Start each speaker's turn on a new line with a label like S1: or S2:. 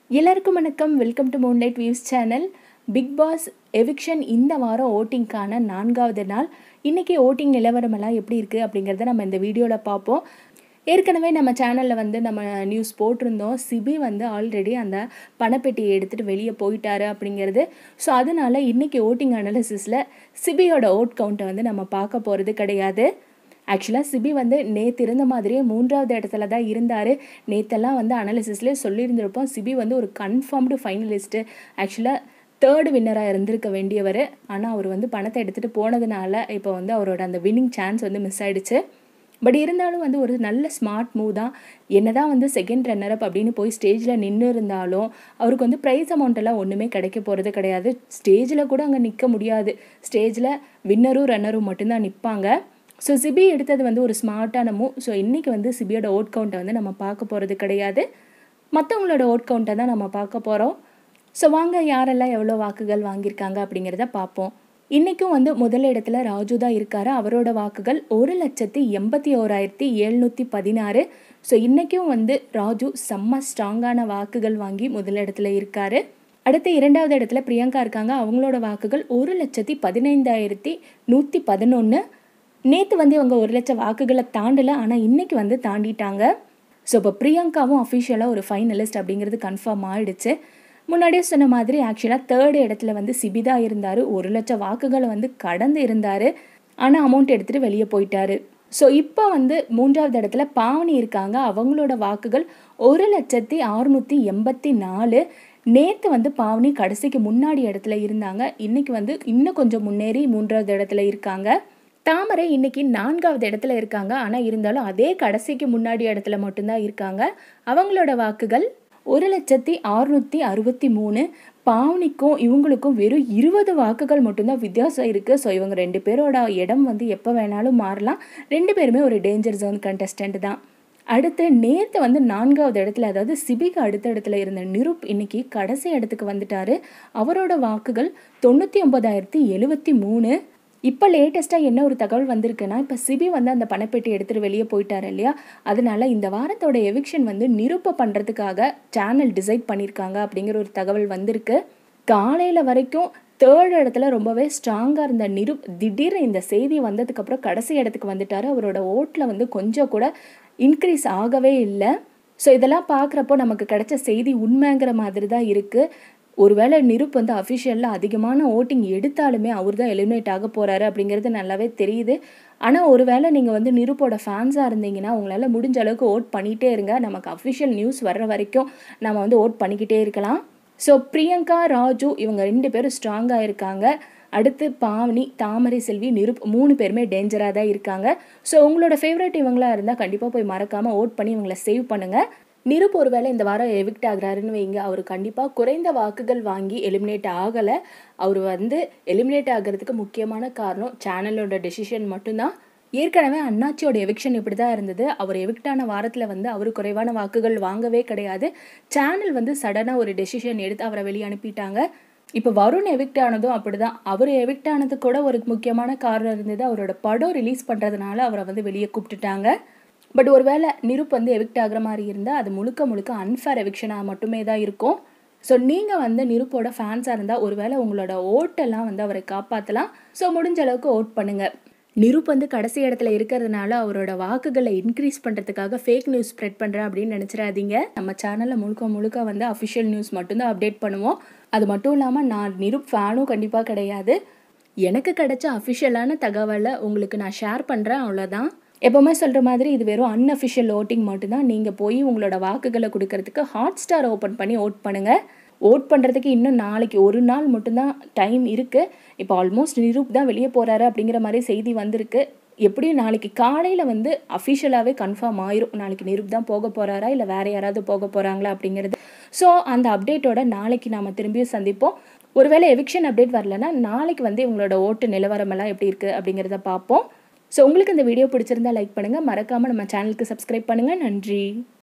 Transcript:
S1: எல்லாருக்கும் வணக்கம் welcome to Moonlight Views channel Bigg Boss eviction இந்த வாரம் ஓட்டிங்க்கான நான்காவது நாள் இன்றைக்கி ஓட்டிங் நிலவரமெல்லாம் எப்படி இருக்குது அப்படிங்கிறத நம்ம இந்த வீடியோவில் பார்ப்போம் ஏற்கனவே நம்ம சேனலில் வந்து நம்ம நியூஸ் போட்டிருந்தோம் சிபி வந்து ஆல்ரெடி அந்த பணப்பெட்டியை எடுத்துகிட்டு வெளியே போயிட்டாரு அப்படிங்கிறது ஸோ அதனால் இன்றைக்கி ஓட்டிங் அனாலிசிஸில் சிபியோட ஓட் கவுண்ட்டை வந்து நம்ம பார்க்க போகிறது கிடையாது ஆக்சுவலாக சிபி வந்து நேற்று இருந்த மாதிரியே மூன்றாவது இடத்துல தான் இருந்தார் நேற்றெல்லாம் வந்து அனாலிசிஸ்லேயே சொல்லியிருந்திருப்போம் சிபி வந்து ஒரு கன்ஃபார்ம்டு ஃபைனலிஸ்ட்டு ஆக்சுவலாக தேர்டு வின்னராக இருந்திருக்க வேண்டியவர் ஆனால் அவர் வந்து பணத்தை எடுத்துகிட்டு போனதுனால இப்போ வந்து அவரோட அந்த வின்னிங் சான்ஸ் வந்து மிஸ் ஆயிடுச்சு பட் இருந்தாலும் வந்து ஒரு நல்ல ஸ்மார்ட் மூவ் தான் என்ன தான் வந்து செகண்ட் ரன்னரப் அப்படின்னு போய் ஸ்டேஜில் நின்று இருந்தாலும் அவருக்கு வந்து ப்ரைஸ் அமௌண்ட் எல்லாம் ஒன்றுமே கிடைக்க போகிறது கிடையாது ஸ்டேஜில் கூட அங்கே நிற்க முடியாது ஸ்டேஜில் வின்னரும் ரன்னரும் மட்டும்தான் நிற்பாங்க ஸோ சிபி எடுத்தது வந்து ஒரு ஸ்மார்ட்டான மூவ் ஸோ இன்றைக்கி வந்து சிபியோட ஓட் கவுண்ட்டை வந்து நம்ம பார்க்க போகிறது கிடையாது மற்றவங்களோட ஓட் கவுண்ட்டை தான் நம்ம பார்க்க போகிறோம் ஸோ வாங்க யாரெல்லாம் எவ்வளோ வாக்குகள் வாங்கியிருக்காங்க அப்படிங்கிறத பார்ப்போம் இன்றைக்கும் வந்து முதல் இடத்துல ராஜு தான் இருக்காரு அவரோட வாக்குகள் ஒரு லட்சத்தி எண்பத்தி ஓராயிரத்தி எழுநூற்றி பதினாறு ஸோ இன்றைக்கும் வந்து ராஜு செம்ம ஸ்ட்ராங்கான வாக்குகள் வாங்கி முதல் இடத்துல இருக்காரு அடுத்து இரண்டாவது இடத்துல பிரியங்கா இருக்காங்க அவங்களோட வாக்குகள் ஒரு லட்சத்தி பதினைந்தாயிரத்தி நூற்றி பதினொன்று நேற்று வந்து இவங்க ஒரு லட்சம் வாக்குகளை தாண்டலை ஆனால் இன்றைக்கி வந்து தாண்டிட்டாங்க ஸோ இப்போ பிரியங்காவும் அஃபிஷியலாக ஒரு ஃபைனலிஸ்ட் அப்படிங்கிறது கன்ஃபார்ம் ஆகிடுச்சு முன்னாடியே சொன்ன மாதிரி ஆக்சுவலாக தேர்டு இடத்துல வந்து சிபிதா இருந்தார் ஒரு லட்சம் வாக்குகளை வந்து கடந்து இருந்தார் ஆனால் அமௌண்ட் எடுத்துகிட்டு வெளியே போயிட்டாரு ஸோ இப்போ வந்து மூன்றாவது இடத்துல பாவனி இருக்காங்க அவங்களோட வாக்குகள் ஒரு லட்சத்தி அறுநூற்றி எண்பத்தி நாலு நேற்று வந்து பாவனி கடைசிக்கு முன்னாடி இடத்துல இருந்தாங்க இன்றைக்கி வந்து இன்னும் கொஞ்சம் முன்னேறி மூன்றாவது இடத்துல இருக்காங்க தாமரை இன்னைக்கு நான்காவது இடத்துல இருக்காங்க ஆனால் இருந்தாலும் அதே கடைசிக்கு முன்னாடி இடத்துல மட்டும்தான் இருக்காங்க அவங்களோட வாக்குகள் ஒரு லட்சத்தி அறுநூற்றி அறுபத்தி மூணு பாவனிக்கும் இவங்களுக்கும் வெறும் இருபது வாக்குகள் மட்டும்தான் வித்தியாசம் இருக்குது ஸோ இவங்க ரெண்டு பேரோட இடம் வந்து எப்போ வேணாலும் மாறலாம் ரெண்டு பேருமே ஒரு டேஞ்சர் ஜோன் கண்டஸ்டன்ட் தான் அடுத்து நேற்று வந்து நான்காவது இடத்துல அதாவது சிபிக்கு அடுத்த இடத்துல இருந்த நிருப் இன்னைக்கு கடைசி இடத்துக்கு வந்துட்டாரு அவரோட வாக்குகள் தொண்ணூற்றி ஒன்பதாயிரத்தி எழுபத்தி மூணு இப்போ லேட்டஸ்ட்டாக என்ன ஒரு தகவல் வந்திருக்குன்னா இப்போ சிபி வந்து அந்த பணப்பெட்டி எடுத்துகிட்டு வெளியே போயிட்டார் இல்லையா அதனால இந்த வாரத்தோட எவிக்ஷன் வந்து நிருப்ப பண்ணுறதுக்காக சேனல் டிசைட் பண்ணியிருக்காங்க அப்படிங்கிற ஒரு தகவல் வந்திருக்கு காலையில் வரைக்கும் தேர்ட் இடத்துல ரொம்பவே ஸ்ட்ராங்காக இருந்த நிருப் திடீர்னு இந்த செய்தி வந்ததுக்கப்புறம் கடைசி இடத்துக்கு வந்துட்டார் அவரோட ஓட்டில் வந்து கொஞ்சம் கூட இன்க்ரீஸ் ஆகவே இல்லை ஸோ இதெல்லாம் பார்க்குறப்போ நமக்கு கிடைச்ச செய்தி உண்மைங்கிற மாதிரி தான் இருக்குது ஒருவேளை நிருப் வந்து அஃபிஷியலில் அதிகமான ஓட்டிங் எடுத்தாலுமே அவர் தான் எலிமினேட் ஆக போகிறாரு அப்படிங்கிறது நல்லாவே தெரியுது ஆனால் ஒருவேளை நீங்கள் வந்து நிருப்போட ஃபேன்ஸாக இருந்தீங்கன்னா உங்களால் முடிஞ்ச அளவுக்கு ஓட் பண்ணிகிட்டே இருங்க நமக்கு அஃபிஷியல் நியூஸ் வர்ற வரைக்கும் நம்ம வந்து ஓட் பண்ணிக்கிட்டே இருக்கலாம் ஸோ பிரியங்கா ராஜு இவங்க ரெண்டு பேரும் ஸ்ட்ராங்காக இருக்காங்க அடுத்து பாவனி தாமரை செல்வி நிருப் மூணு பேருமே டேஞ்சராக தான் இருக்காங்க ஸோ உங்களோட ஃபேவரட் இவங்களா இருந்தால் கண்டிப்பாக போய் மறக்காமல் ஓட் பண்ணி இவங்களை சேவ் பண்ணுங்கள் நிருப் ஒருவேளை இந்த வாரம் எவிக்ட் ஆகுறாருன்னு வைங்க அவர் கண்டிப்பாக குறைந்த வாக்குகள் வாங்கி எலிமினேட் ஆகலை அவர் வந்து எலிமினேட் ஆகிறதுக்கு முக்கியமான காரணம் சேனலோட டெசிஷன் மட்டும்தான் ஏற்கனவே அண்ணாச்சியோட எவிக்ஷன் இப்படி தான் இருந்தது அவர் எவிக்டான வாரத்தில் வந்து அவர் குறைவான வாக்குகள் வாங்கவே கிடையாது சேனல் வந்து சடனாக ஒரு டெசிஷன் எடுத்து அவரை வெளியே அனுப்பிட்டாங்க இப்போ வருண் எவிக்ட் ஆனதும் அப்படி தான் அவர் எவிக்ட் ஆனது கூட ஒரு முக்கியமான காரணம் இருந்தது அவரோட படம் ரிலீஸ் பண்ணுறதுனால அவரை வந்து வெளியே கூப்பிட்டுட்டாங்க பட் ஒருவேளை நிருப் வந்து எவிக்ட் ஆகிற மாதிரி இருந்தால் அது முழுக்க முழுக்க அன்ஃபேர் எவிக்ஷனாக மட்டுமே தான் இருக்கும் ஸோ நீங்கள் வந்து நிருப்போட ஃபேன்ஸாக இருந்தால் ஒருவேளை உங்களோட ஓட்டெல்லாம் வந்து அவரை காப்பாற்றலாம் ஸோ முடிஞ்ச அளவுக்கு ஓட் பண்ணுங்கள் நிருப் வந்து கடைசி இடத்துல இருக்கிறதுனால அவரோட வாக்குகளை இன்க்ரீஸ் பண்ணுறதுக்காக ஃபேக் நியூஸ் ஸ்ப்ரெட் பண்ணுறேன் அப்படின்னு நினச்சிடாதீங்க நம்ம சேனலில் முழுக்க முழுக்க வந்து அஃபிஷியல் நியூஸ் மட்டும்தான் அப்டேட் பண்ணுவோம் அது மட்டும் இல்லாமல் நான் நிருப் ஃபேனும் கண்டிப்பாக கிடையாது எனக்கு கிடைச்ச அஃபிஷியலான தகவலை உங்களுக்கு நான் ஷேர் பண்ணுறேன் அவ்வளோதான் எப்போவுமே சொல்கிற மாதிரி இது வெறும் அன்அஃபிஷியல் ஓட்டிங் மட்டும்தான் நீங்கள் போய் உங்களோட வாக்குகளை கொடுக்கறதுக்கு ஹாட் ஸ்டார் ஓப்பன் பண்ணி ஓட் பண்ணுங்கள் ஓட் பண்ணுறதுக்கு இன்னும் நாளைக்கு ஒரு நாள் மட்டும்தான் டைம் இருக்குது இப்போ ஆல்மோஸ்ட் நிரூப் தான் வெளியே போகிறாரு அப்படிங்கிற மாதிரி செய்தி வந்திருக்கு எப்படியும் நாளைக்கு காலையில் வந்து அஃபிஷியலாகவே கன்ஃபார்ம் ஆயிரும் நாளைக்கு நிரூப் தான் போக போகிறாரா இல்லை வேறு யாராவது போக போகிறாங்களா அப்படிங்கிறது ஸோ அந்த அப்டேட்டோட நாளைக்கு நாம் திரும்பியும் சந்திப்போம் ஒருவேளை எவிக்ஷன் அப்டேட் வரலன்னா நாளைக்கு வந்து இவங்களோட ஓட்டு நிலவரமெல்லாம் எப்படி இருக்குது அப்படிங்கிறத பார்ப்போம் ஸோ உங்களுக்கு இந்த வீடியோ பிடிச்சிருந்தா லைக் பண்ணுங்கள் மறக்காமல் நம்ம சேனலுக்கு சப்ஸ்கிரைப் பண்ணுங்கள் நன்றி